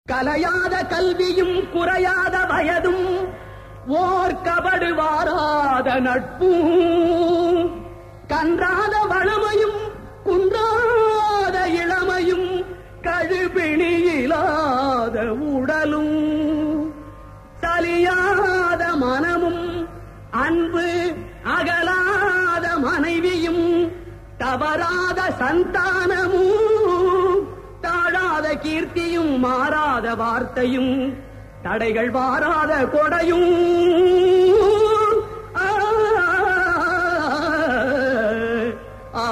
கலையாத கல்வியும் குறையாத வயதும் ஓர் கபடு வாராத நட்பும் கன்றாத வளமையும் குன்றாத இளமையும் கழுபிணியிலாத உடலும் சலியாத மனமும் அன்பு அகலாத மனைவியும் தவறாத சந்தானமும் தாழாத கீர்த்தியும் மாறாத வார்த்தையும் தடைகள் வாராத கொடையும் ஆ, ஆ,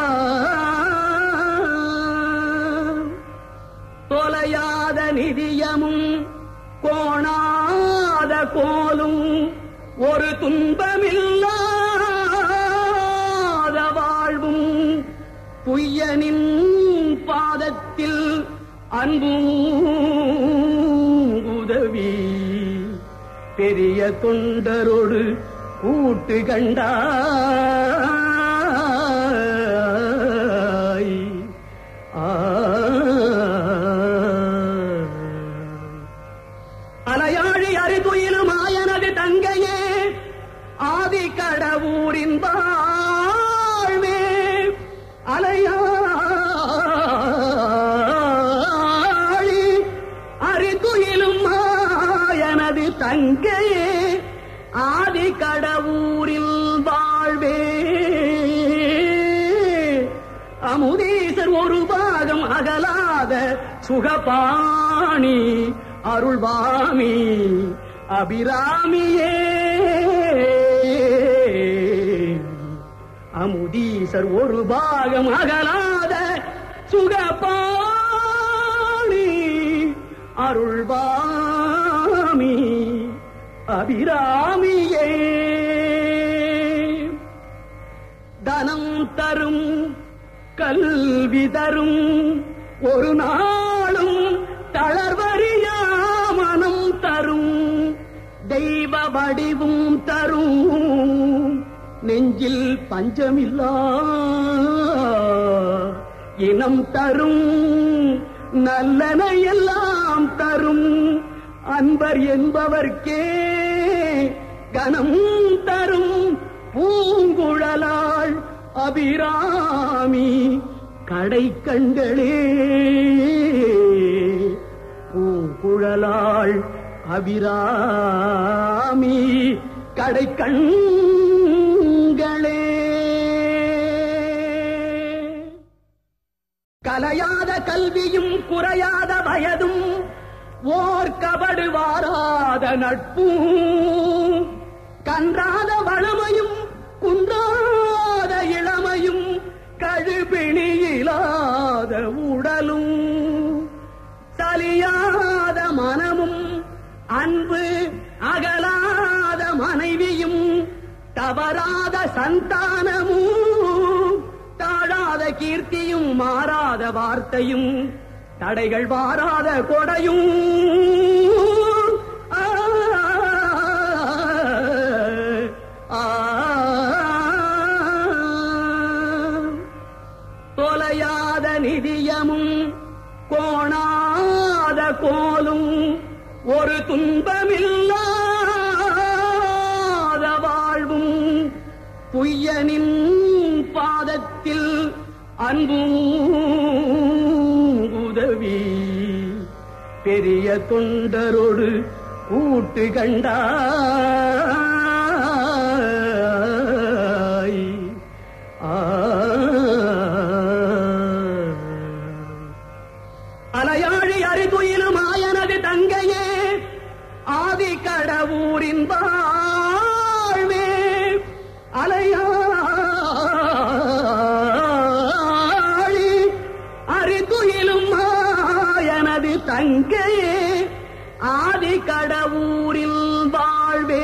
தொலையாத நிதியமும் கோணாத கோலும் ஒரு துன்பமில்லாத வாழ்வும் புய்யனின் பாதத்தில் அன்பும் உதவி பெரிய தொண்டரோடு கூட்டு கண்டாய் ஆ. அலையாழி அறிதுயிலும் ஆயனது தங்கையே ஆதி கடவுரின் வாழ்வே அலையாழி அறிதுயிலும் ஆயனது தங்கையே ஆதி கடவுரில் வாழ்வே அமுதீசர் ஒரு பாகம் அகலாத சுகபாணி அருள்வாமி அபிராமியே அமுதீசர் ஒரு பாகம் அகலாத சுகபாணி அருள்வாமி அபிராமியே தனம் தரும் கல்வி தரும் ஒரு நாளும் தளர்வறியா மனம் தரும் தெய்வ வடிவும் தரும் நெஞ்சில் பஞ்சமில்லா இனம் தரும் நல்லன எல்லாம் தரும் அன்பர் என்பவர்க்கே கனம் தரும் பூங்குழலாள் அபிராமி கடை கண்களே பூங்குழலாள் அபிராமி கடை கண்களே கலையாத கல்வியும் குறையாத வயதும் ஓர் கபடு வாராத நட்பும் கன்றாத வளமையும் குன்றாத இளமையும் கழுபிணியிலாத உடலும் சலியாத மனமும் அன்பு அகலாத மனைவியும் தவறாத சந்தானமும் தாழாத கீர்த்தியும் மாறாத வார்த்தையும் தடைகள் வாராத கொடையும் ஆ, ஆ, தொலையாத நிதியமும் கோணாத கோலும் ஒரு துன்பமில்லாத வாழ்வும் புய்யனின் பாதத்தில் அன்பும் உதவி பெரிய தொண்டரோடு கூட்டு கண்டாய் ஆ. அலையாழி அறிதுயிலும் ஆயனது தங்கையே ஆதி கடவுரின் வாழ்வே அலையாழி அறிதுயிலும் ஆயனது தங்கையே ஆதி கடவுரில் வாழ்வே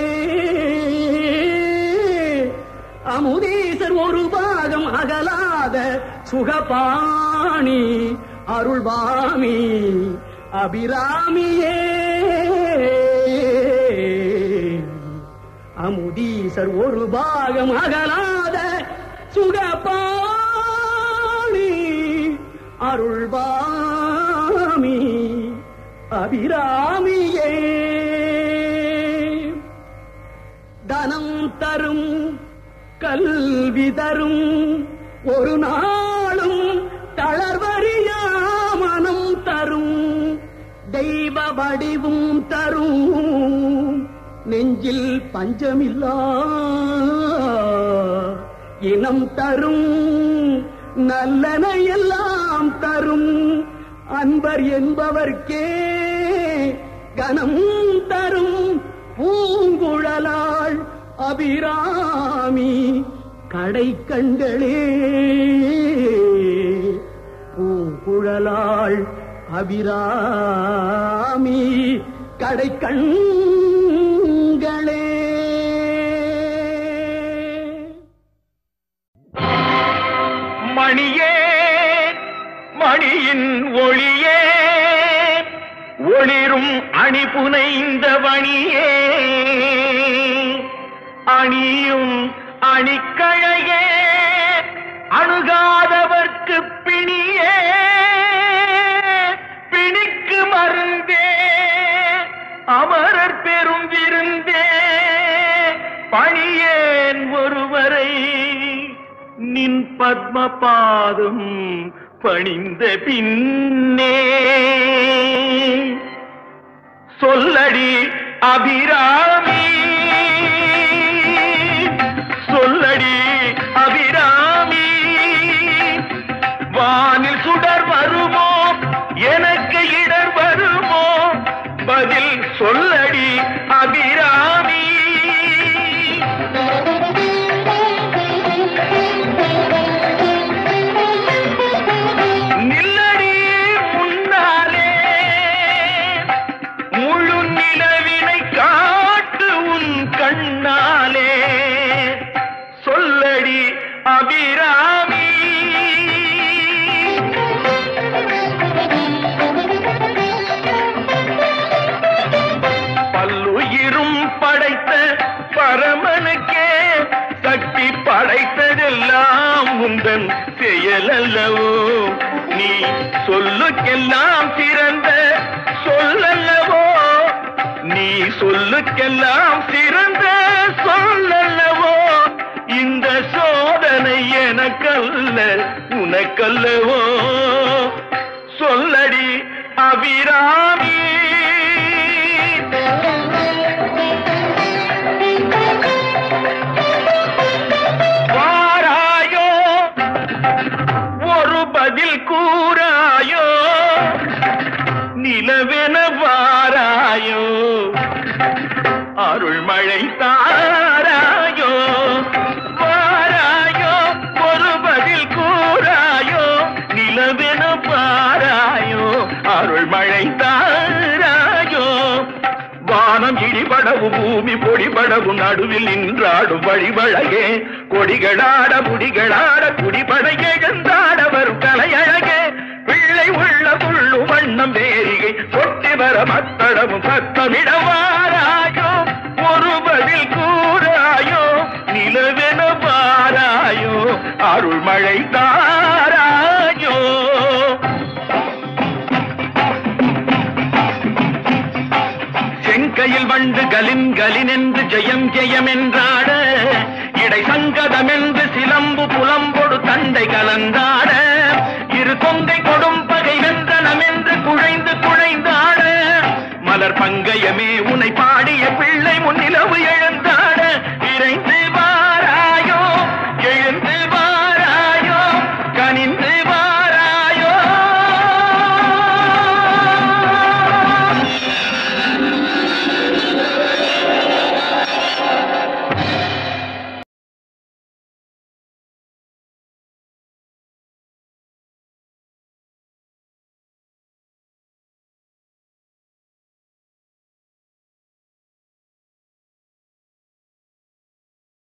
அமுதீசர் ஒரு பாகம் அகலாத சுகபாணி அருள்வாமி அபிராமியே அமுதீசர் ஒரு பாகம் அகலாத சுகபாணி அருள்வாமி அபிராமியே தனம் தரும் கல்வி தரும் ஒரு நாளும் தளர்வறியா மனம் தரும் தெய்வ வடிவும் தரும் நெஞ்சில் பஞ்சமில்லா இனம் தரும் நல்லன எல்லாம் தரும் அன்பர் என்பவர்க்கே கனம் தரும் பூங்குழலாள் அபிராமி கடை கண்களே பூங்குழலாள் அபிராமி கடை கண்களே மணியே மணியின் ஒளியே ஒளிரும் அணி புனைந்த மணியே அணியும் அணிக்கழையே அணுகாதவர்க்கு பிணியே பிணிக்கு மருந்தே அமரர் பெரும் விருந்தே பணியேன் ஒருவரை நின் பத்ம பாதம் பணிந்த பின்னே சொல்லடி அபிராமி சொல்லடி அபிராமி வானில் சுடர் வருமோ எனக்கு இடர் வருமோ பதில் சொல்லடி அபிராமி நில்லடி முன்னாலே முழு நிலவினை காட்டு உன் கண்ணாலே சொல்லடி அபிராமி பல்லுயிரும் படைத்த பரமனுக்கே சக்தி படைத்ததெல்லாம் உந்தன் செயலல்லவோ நீ சொல்லுக்கெல்லாம் சிறந்த சொல்லல்லவோ நீ சொல்லுக்கெல்லாம் சிறந்த சொல்லல்லவோ இந்த சோதனை எனக்கல்ல உனக்கல்லவோ சொல்லடி அபிராமி வாராயோ ஒரு பதில் கூறாயோ நிலவென வாராயோ அருள்மழை தாராயோ வாராயோ ஒரு பதில் கூறாயோ நிலவென பாராயோ அருள்மழை தாராயோ வானம் இடிபடவும் பூமி பொடிபடவும் நடுவில் நின்றாடும் வழிவழகே கொடிகளாட முடிகளாட குடிபட எழுந்தாட வரும் கலையழகே பிள்ளை உள்ள புள்ளு வண்ணம் வேரிகை சொட்டி வர மத்தளமும் சத்தமிடவாராயோ ஒரு பதில் கூறாயோ நிலவென பாராயோ அருள்மழை தாராயோ செங்கையில் வண்டு கலின் கலின் என்று ஜெயம் ஜெயம் என்றாட இடை சங்கதம் என்று சிலம்பு புலம்பொடு தண்டை கலந்தாட இரு கொங்கை கொடும் பகை வென்றனம் என்று குழைந்து குழைந்தாட மலர் பங்கை